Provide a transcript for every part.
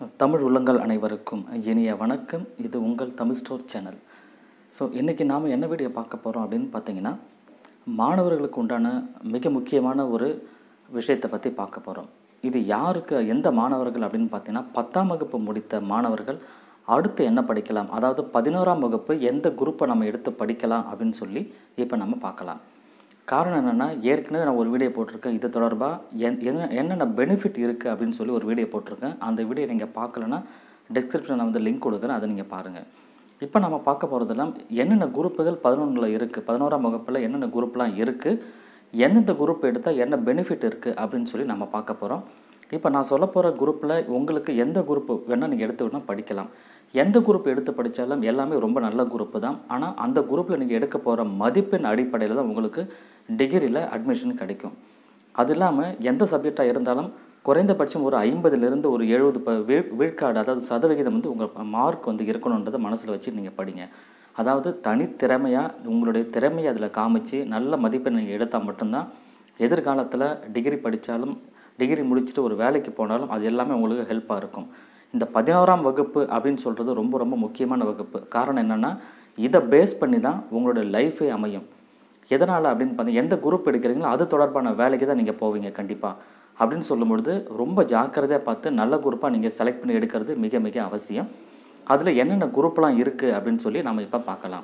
தமிழ் உள்ளங்கள் அனைவருக்கும் இனிய வணக்கம் இது உங்கள் தமிழ் ஸ்டோர் சேனல் ஸோ இன்றைக்கி நாம் என்ன வீடியோ பார்க்க போகிறோம் அப்படின்னு பார்த்தீங்கன்னா மாணவர்களுக்கு உண்டான மிக முக்கியமான ஒரு விஷயத்தை பற்றி பார்க்க போகிறோம் இது யாருக்கு எந்த மாணவர்கள் அப்படின்னு பார்த்தீங்கன்னா பத்தாம் வகுப்பு முடித்த மாணவர்கள் அடுத்து என்ன படிக்கலாம் அதாவது பதினோராம் வகுப்பு எந்த குரூப்பை நம்ம எடுத்து படிக்கலாம் அப்படின்னு சொல்லி இப்போ நம்ம பார்க்கலாம் காரணம் என்னென்னா ஏற்கனவே நான் ஒரு வீடியோ போட்டிருக்கேன் இது தொடர்பாக என் என்ன என்னென்ன பெனிஃபிட் இருக்குது அப்படின்னு சொல்லி ஒரு வீடியோ போட்டிருக்கேன் அந்த வீடியோ நீங்கள் பார்க்கலன்னா டிஸ்கிரிப்ஷனில் வந்து லிங்க் கொடுக்குறேன் அதை நீங்கள் பாருங்கள் இப்போ நம்ம பார்க்க போகிறதெல்லாம் என்னென்ன குரூப்புகள் பதினொன்றில் இருக்குது பதினோராம் வகுப்பில் என்னென்ன குரூப்லாம் இருக்குது எந்தெந்த குரூப் எடுத்தால் என்ன பெனிஃபிட் இருக்குது அப்படின்னு சொல்லி நம்ம பார்க்க போகிறோம் இப்போ நான் சொல்ல போகிற குரூப்பில் உங்களுக்கு எந்த குரூப் வேணால் நீங்கள் எடுத்து வேணால் படிக்கலாம் எந்த குரூப் எடுத்து படித்தாலும் எல்லாமே ரொம்ப நல்ல குரூப்பு தான் ஆனால் அந்த குரூப்பில் நீங்கள் எடுக்க போகிற மதிப்பெண் அடிப்படையில் தான் உங்களுக்கு டிகிரியில் அட்மிஷன் கிடைக்கும் அது இல்லாமல் எந்த சப்ஜெக்டாக இருந்தாலும் குறைந்தபட்சம் ஒரு ஐம்பதுலேருந்து ஒரு எழுபது ப வீழ் விழுக்காடு அதாவது சதவிகிதம் வந்து உங்கள் மார்க் வந்து இருக்கணுன்றதை மனசில் வச்சு நீங்கள் படிங்க அதாவது தனித்திறமையாக உங்களுடைய திறமையை அதில் காமிச்சு நல்ல மதிப்பெண் நீங்கள் எடுத்தால் மட்டும்தான் எதிர்காலத்தில் டிகிரி படித்தாலும் டிகிரி முடிச்சுட்டு ஒரு வேலைக்கு போனாலும் அது எல்லாமே உங்களுக்கு ஹெல்ப்பாக இருக்கும் இந்த பதினோராம் வகுப்பு அப்படின்னு சொல்கிறது ரொம்ப ரொம்ப முக்கியமான வகுப்பு காரணம் என்னென்னா இதை பேஸ் பண்ணி தான் உங்களோட லைஃபே அமையும் எதனால் அப்படின்னு பார்த்தீங்க எந்த குரூப் எடுக்கிறீங்களோ அது தொடர்பான வேலைக்கு தான் நீங்கள் போவீங்க கண்டிப்பாக அப்படின்னு சொல்லும்பொழுது ரொம்ப ஜாக்கிரதையாக பார்த்து நல்ல குரூப்பாக நீங்கள் செலக்ட் பண்ணி எடுக்கிறது மிக மிக அவசியம் அதில் என்னென்ன குரூப்லாம் இருக்குது அப்படின்னு சொல்லி நம்ம இப்போ பார்க்கலாம்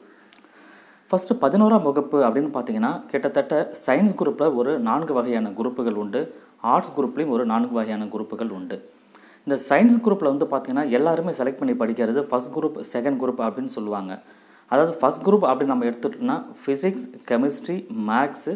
ஃபஸ்ட்டு பதினோராம் வகுப்பு அப்படின்னு பார்த்தீங்கன்னா கிட்டத்தட்ட சயின்ஸ் குரூப்பில் ஒரு நான்கு வகையான குரூப்புகள் உண்டு ஆர்ட்ஸ் குரூப்லேயும் ஒரு நான்கு வகையான குரூப்புகள் உண்டு இந்த சயின்ஸ் குரூப்பில் வந்து பார்த்திங்கன்னா எல்லாருமே செலக்ட் பண்ணி படிக்கிறது ஃபஸ்ட் குரூப் செகண்ட் குரூப் அப்படின்னு சொல்லுவாங்க அதாவது ஃபஸ்ட் குரூப் அப்படின்னு நம்ம எடுத்துட்டோம்னா ஃபிசிக்ஸ் கெமிஸ்ட்ரி மேக்ஸு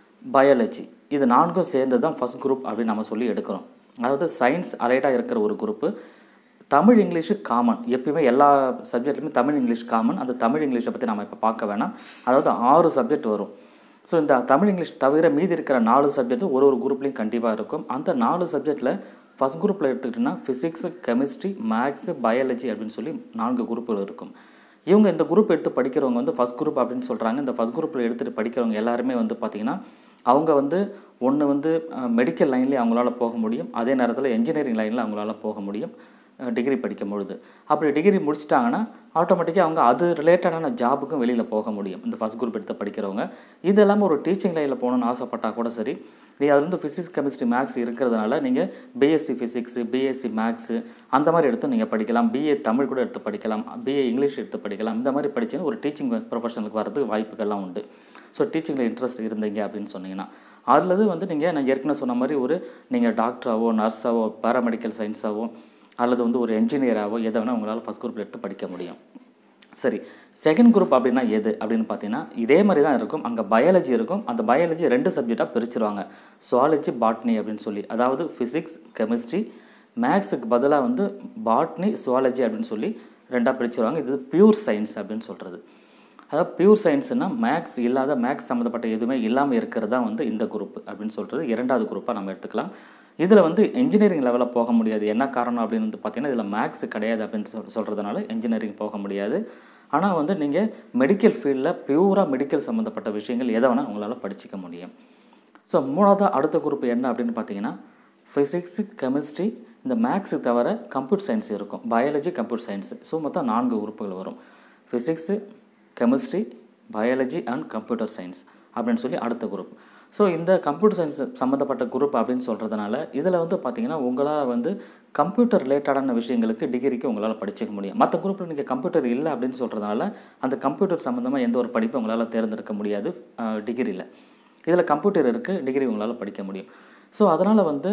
பயாலஜி இது நான்கும் சேர்ந்து தான் ஃபஸ்ட் குரூப் அப்படின்னு நம்ம சொல்லி எடுக்கிறோம் அதாவது சயின்ஸ் அலைடாக இருக்கிற ஒரு குரூப்பு தமிழ் இங்கிலீஷு காமன் எப்பயுமே எல்லா சப்ஜெக்ட்லையுமே தமிழ் இங்கிலீஷ் காமன் அந்த தமிழ் இங்கிலீஷை பற்றி நம்ம இப்போ பார்க்க வேணாம் அதாவது ஆறு சப்ஜெக்ட் வரும் ஸோ இந்த தமிழ் இங்கிலீஷ் தவிர மீதி இருக்கிற நாலு சப்ஜெக்ட்டும் ஒரு ஒரு குரூப்லேயும் கண்டிப்பாக இருக்கும் அந்த நாலு சப்ஜெக்டில் ஃபஸ்ட் குரூப்பில் எடுத்துக்கிட்டிங்கன்னா ஃபிசிக்ஸு கெமிஸ்ட்ரி மேக்ஸு பயாலஜி அப்படின்னு சொல்லி நான்கு குரூப்புகள் இருக்கும் இவங்க இந்த குரூப் எடுத்து படிக்கிறவங்க வந்து ஃபஸ்ட் குரூப் அப்படின்னு சொல்கிறாங்க இந்த ஃபஸ்ட் குரூப்பில் எடுத்துகிட்டு படிக்கிறவங்க எல்லாருமே வந்து பார்த்திங்கன்னா அவங்க வந்து ஒன்று வந்து மெடிக்கல் லைன்லேயே அவங்களால போக முடியும் அதே நேரத்தில் என்ஜினியரிங் லைனில் அவங்களால போக முடியும் டிகிரி படிக்கும் பொழுது அப்படி டிகிரி முடிச்சிட்டாங்கன்னா ஆட்டோமேட்டிக்காக அவங்க அது ரிலேட்டடான ஜாபுக்கும் வெளியில் போக முடியும் இந்த ஃபஸ்ட் குரூப் எடுத்து படிக்கிறவங்க இது இல்லாமல் ஒரு டீச்சிங் லைனில் போகணுன்னு ஆசைப்பட்டால் கூட சரி நீ அது வந்து ஃபிசிக்ஸ் கெமிஸ்ட்ரி மேக்ஸ் இருக்கிறதுனால நீங்கள் பிஎஸ்சி ஃபிசிக்ஸு பிஎஸ்சி மேக்ஸு அந்த மாதிரி எடுத்து நீங்கள் படிக்கலாம் பிஏ தமிழ் கூட எடுத்து படிக்கலாம் பிஏ இங்கிலீஷ் எடுத்து படிக்கலாம் இந்த மாதிரி படிச்சிங்கன்னா ஒரு டீச்சிங் ப்ரொஃபஷனுக்கு வரதுக்கு வாய்ப்புகள்லாம் உண்டு ஸோ டீச்சிங்கில் இன்ட்ரெஸ்ட் இருந்தீங்க அப்படின்னு சொன்னீங்கன்னா அதுலது வந்து நீங்கள் நான் ஏற்கனவே சொன்ன மாதிரி ஒரு நீங்கள் டாக்டராகவோ நர்ஸாவோ பேராமெடிக்கல் சயின்ஸாவோ அல்லது வந்து ஒரு என்ஜினியராகவோ எதை வேணால் உங்களால் ஃபஸ்ட் குரூப்பில் எடுத்து படிக்க முடியும் சரி செகண்ட் குரூப் அப்படின்னா எது அப்படின்னு பார்த்தீங்கன்னா இதே மாதிரி தான் இருக்கும் அங்கே பயாலஜி இருக்கும் அந்த பயாலஜி ரெண்டு சப்ஜெக்டாக பிரிச்சுருவாங்க சுவாலஜி பாட்னி அப்படின்னு சொல்லி அதாவது ஃபிசிக்ஸ் கெமிஸ்ட்ரி மேக்ஸுக்கு பதிலாக வந்து பாட்னி சுவாலஜி அப்படின்னு சொல்லி ரெண்டாக பிரிச்சுருவாங்க இது பியூர் சயின்ஸ் அப்படின்னு சொல்கிறது அதாவது பியூர் சயின்ஸ்னால் மேக்ஸ் இல்லாத மேக்ஸ் சம்மந்தப்பட்ட எதுவுமே இல்லாமல் இருக்கிறது தான் வந்து இந்த குரூப் அப்படின்னு சொல்கிறது இரண்டாவது குரூப்பாக நம்ம எடுத்துக்கலாம் இதில் வந்து இன்ஜினியரிங் லெவலில் போக முடியாது என்ன காரணம் அப்படின்னு வந்து பார்த்தீங்கன்னா இதில் மேக்ஸ் கிடையாது அப்படின்னு சொல் சொல்கிறதுனால இன்ஜினியரிங் போக முடியாது ஆனால் வந்து நீங்கள் மெடிக்கல் ஃபீல்டில் பியூராக மெடிக்கல் சம்மந்தப்பட்ட விஷயங்கள் எதை வேணால் உங்களால் படிச்சிக்க முடியும் ஸோ மூணாவது அடுத்த குரூப் என்ன அப்படின்னு பார்த்தீங்கன்னா ஃபிசிக்ஸு கெமிஸ்ட்ரி இந்த மேக்ஸு தவிர கம்ப்யூட்டர் சயின்ஸ் இருக்கும் பயாலஜி கம்ப்யூட்டர் சயின்ஸ் ஸோ மொத்தம் நான்கு குரூப்புகள் வரும் physics chemistry biology and computer science அப்படின்னு சொல்லி அடுத்த குரூப் ஸோ இந்த கம்ப்யூட்டர் சயின்ஸ் சம்மந்தப்பட்ட குரூப் அப்படின்னு சொல்கிறதுனால இதில் வந்து பார்த்திங்கன்னா உங்களால் வந்து கம்ப்யூட்டர் ரிலேட்டடான விஷயங்களுக்கு டிகிரிக்கு உங்களால் படிச்சிக்க முடியும் மற்ற குரூப்பில் நீங்கள் கம்ப்யூட்டர் இல்லை அப்படின்னு சொல்கிறதுனால அந்த கம்ப்யூட்டர் சம்மந்தமாக எந்த ஒரு படிப்பை உங்களால் தேர்ந்தெடுக்க முடியாது டிகிரியில் இதில் கம்ப்யூட்டர் இருக்குது டிகிரி உங்களால் படிக்க முடியும் ஸோ அதனால் வந்து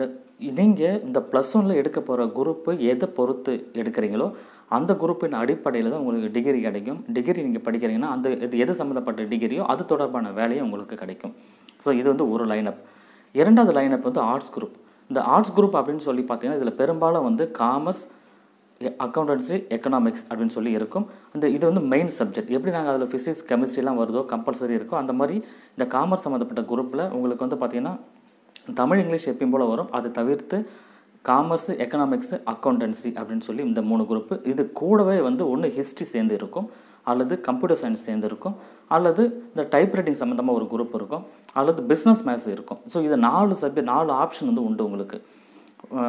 நீங்கள் இந்த ப்ளஸ் ஒனில் எடுக்க போகிற குரூப்பு எதை பொறுத்து எடுக்கிறீங்களோ அந்த குரூப்பின் அடிப்படையில் தான் உங்களுக்கு டிகிரி கிடைக்கும் டிகிரி நீங்கள் படிக்கிறீங்கன்னா அந்த இது எது சம்மந்தப்பட்ட டிகிரியோ அது தொடர்பான வேலையும் உங்களுக்கு கிடைக்கும் ஸோ இது வந்து ஒரு லைனப் இரண்டாவது லைனப் வந்து ஆர்ட்ஸ் குரூப் இந்த ஆர்ட்ஸ் குரூப் அப்படின்னு சொல்லி பார்த்தீங்கன்னா இதில் பெரும்பாலும் வந்து காமர்ஸ் அக்கௌண்டன்சி எக்கனாமிக்ஸ் அப்படின்னு சொல்லி இருக்கும் அந்த இது வந்து மெயின் சப்ஜெக்ட் எப்படி நாங்கள் அதில் ஃபிசிக்ஸ் கெமிஸ்ட்ரிலாம் வருதோ கம்பல்சரி இருக்கோ அந்த மாதிரி இந்த காமர்ஸ் சம்மந்தப்பட்ட குரூப்பில் உங்களுக்கு வந்து பார்த்திங்கன்னா தமிழ் இங்கிலீஷ் எப்பயும் போல் வரும் அதை தவிர்த்து காமர்ஸு எக்கனாமிக்ஸு அக்கௌண்டன்சி அப்படின்னு சொல்லி இந்த மூணு குரூப்பு இது கூடவே வந்து ஒன்று ஹிஸ்ட்ரி சேர்ந்து இருக்கும் அல்லது கம்ப்யூட்டர் சயின்ஸ் சேர்ந்து இருக்கும் அல்லது இந்த டைப் ரைட்டிங் சம்மந்தமாக ஒரு குரூப் இருக்கும் அல்லது பிஸ்னஸ் மேத்ஸ் இருக்கும் ஸோ இது நாலு சப்ஜெக்ட் நாலு ஆப்ஷன் வந்து உண்டு உங்களுக்கு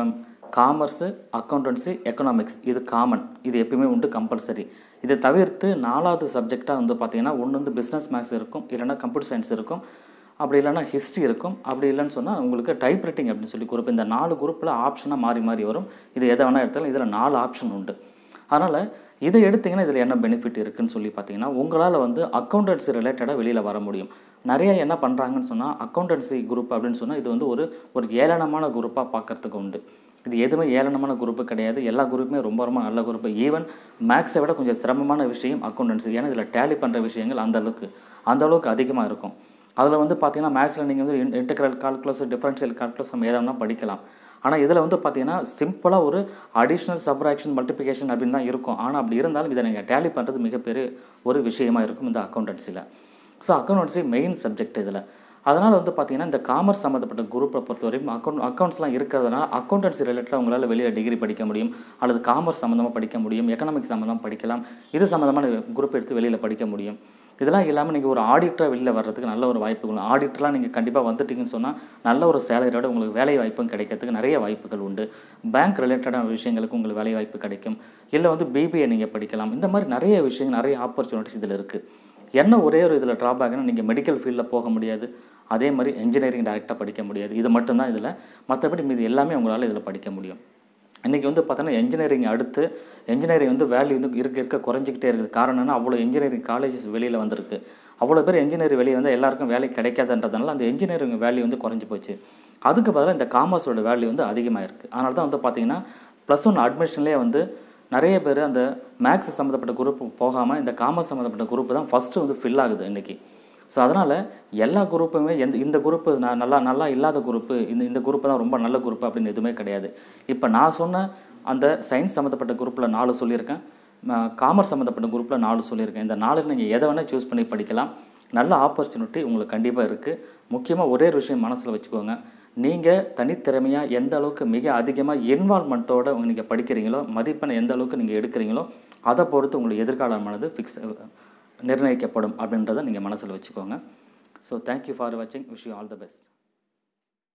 காமர்ஸு அக்கௌண்டன்சி எக்கனாமிக்ஸ் இது காமன் இது எப்பயுமே உண்டு கம்பல்சரி இதை தவிர்த்து நாலாவது சப்ஜெக்டாக வந்து பார்த்தீங்கன்னா ஒன்று வந்து பிஸ்னஸ் மேக்ஸ் இருக்கும் இல்லைன்னா கம்ப்யூட்டர் சயின்ஸ் இருக்கும் அப்படி இல்லைன்னா ஹிஸ்ட்ரி இருக்கும் அப்படி இல்லைன்னு சொன்னால் உங்களுக்கு டைப் ரைட்டிங் அப்படின்னு சொல்லி குரூப் இந்த நாலு குரூப்பில் ஆப்ஷனாக மாறி மாறி வரும் இது எதை வேணால் எடுத்தாலும் இதில் நாலு ஆப்ஷன் உண்டு அதனால் இதை எடுத்திங்கன்னா இதில் என்ன பெனிஃபிட் இருக்குன்னு சொல்லி பார்த்தீங்கன்னா உங்களால் வந்து அக்கௌண்டன்சி ரிலேட்டடாக வெளியில் வர முடியும் நிறைய என்ன பண்ணுறாங்கன்னு சொன்னால் அக்கௌண்டன்சி குரூப் அப்படின்னு சொன்னால் இது வந்து ஒரு ஒரு ஏளனமான குரூப்பாக பார்க்கறதுக்கு உண்டு இது எதுவுமே ஏளனமான குரூப்பு கிடையாது எல்லா குரூப்புமே ரொம்ப ரொம்ப நல்ல குரூப்பு ஈவன் மேக்ஸை விட கொஞ்சம் சிரமமான விஷயம் அக்கௌண்டன்சி ஏன்னா இதில் டேலி பண்ணுற விஷயங்கள் அந்த அளவுக்கு அந்த அளவுக்கு அதிகமாக இருக்கும் அதில் வந்து பார்த்தீங்கன்னா மேக்ஸில் நீங்கள் வந்து இன்டெக்ரல் கால்குலஸ் டிஃபரன்ஷியல் கால்குலஸ் நம்ம எதனா படிக்கலாம் ஆனால் இதில் வந்து பார்த்தீங்கன்னா சிம்பிளாக ஒரு அடிஷ்னல் சப்ராக்ஷன் மல்டிப்ளிகேஷன் அப்படின்னு தான் இருக்கும் ஆனால் அப்படி இருந்தாலும் இதை நீங்கள் டேலி பண்ணுறது மிகப்பெரிய ஒரு விஷயமா இருக்கும் இந்த அக்கௌண்டன்சியில் ஸோ அக்கௌண்டன்சி மெயின் சப்ஜெக்ட் இதில் அதனால் வந்து பார்த்தீங்கன்னா இந்த காமர்ஸ் சம்மந்தப்பட்ட குரூப்பை பொறுத்தவரைக்கும் அக்கௌண்ட் அக்கௌண்ட்ஸ்லாம் இருக்கிறதுனால அக்கௌண்டன்சி ரிலேட்டடாக உங்களால் வெளியில் டிகிரி படிக்க முடியும் அல்லது காமர்ஸ் சம்மந்தமாக படிக்க முடியும் எக்கனாமிக்ஸ் சம்மந்தமாக படிக்கலாம் இது சம்மந்தமான குரூப் எடுத்து வெளியில் படிக்க முடியும் இதெல்லாம் இல்லாமல் நீங்கள் ஒரு ஆடிட்டராக வெளியில் வர்றதுக்கு நல்ல ஒரு வாய்ப்புகள் ஆடிட்டர்லாம் நீங்கள் கண்டிப்பாக வந்துட்டீங்கன்னு சொன்னால் நல்ல ஒரு சேலரியோட உங்களுக்கு வேலை வாய்ப்பும் கிடைக்கிறதுக்கு நிறைய வாய்ப்புகள் உண்டு பேங்க் ரிலேட்டடான விஷயங்களுக்கு உங்களுக்கு வேலை வாய்ப்பு கிடைக்கும் இல்லை வந்து பிபிஏ நீங்கள் படிக்கலாம் இந்த மாதிரி நிறைய விஷயங்கள் நிறைய ஆப்பர்ச்சுனிட்டிஸ் இதில் இருக்குது என்ன ஒரே ஒரு இதில் ட்ராபேக்னா நீங்கள் மெடிக்கல் ஃபீல்டில் போக முடியாது அதே மாதிரி இன்ஜினியரிங் டைரெக்டாக படிக்க முடியாது இது மட்டும்தான் இதில் மற்றபடி மீது எல்லாமே உங்களால் இதில் படிக்க முடியும் இன்றைக்கி வந்து பார்த்தோன்னா இன்ஜினியரிங் அடுத்து இன்ஜினியரிங் வந்து வேல்யூ வந்து இருக்க இருக்க குறைஞ்சிக்கிட்டே இருக்குது காரணம் என்ன அவ்வளோ இன்ஜினியரிங் காலேஜஸ் வெளியில் வந்திருக்கு அவ்வளோ பேர் இன்ஜினியரிங் வெளியே வந்து எல்லாருக்கும் வேலை கிடைக்காதுன்றதுனால அந்த இன்ஜினியரிங் வேல்யூ வந்து குறைஞ்சி போச்சு அதுக்கு பதிலாக இந்த காமர்ஸோட வேல்யூ வந்து அதிகமாக இருக்குது அதனால தான் வந்து பார்த்தீங்கன்னா ப்ளஸ் ஒன் அட்மிஷன்லேயே வந்து நிறைய பேர் அந்த மேக்ஸ் சம்மந்தப்பட்ட குரூப் போகாமல் இந்த காமர்ஸ் சம்மந்தப்பட்ட குரூப் தான் ஃபஸ்ட்டு வந்து ஃபில் ஆகுது இன்றைக்கி ஸோ அதனால் எல்லா குரூப்புமே எந்த இந்த குரூப்பு நான் நல்லா நல்லா இல்லாத குரூப்பு இந்த இந்த குரூப்பு தான் ரொம்ப நல்ல குரூப்பு அப்படின்னு எதுவுமே கிடையாது இப்போ நான் சொன்ன அந்த சயின்ஸ் சம்மந்தப்பட்ட குரூப்பில் நாலு சொல்லியிருக்கேன் காமர்ஸ் சம்மந்தப்பட்ட குரூப்பில் நாலு சொல்லியிருக்கேன் இந்த நாலு நீங்கள் எதை வேணால் சூஸ் பண்ணி படிக்கலாம் நல்ல ஆப்பர்ச்சுனிட்டி உங்களுக்கு கண்டிப்பாக இருக்குது முக்கியமாக ஒரே ஒரு விஷயம் மனசில் வச்சுக்கோங்க நீங்கள் தனித்திறமையாக எந்த அளவுக்கு மிக அதிகமாக இன்வால்மெண்ட்டோட நீங்கள் படிக்கிறீங்களோ மதிப்பெண்ணை எந்த அளவுக்கு நீங்கள் எடுக்கிறீங்களோ அதை பொறுத்து உங்களுக்கு எதிர்காலமானது ஃபிக்ஸ் நிர்ணயிக்கப்படும் அப்படின்றத நீங்கள் மனசில் வச்சுக்கோங்க ஸோ தேங்க்யூ ஃபார் வாட்சிங் wish you all the best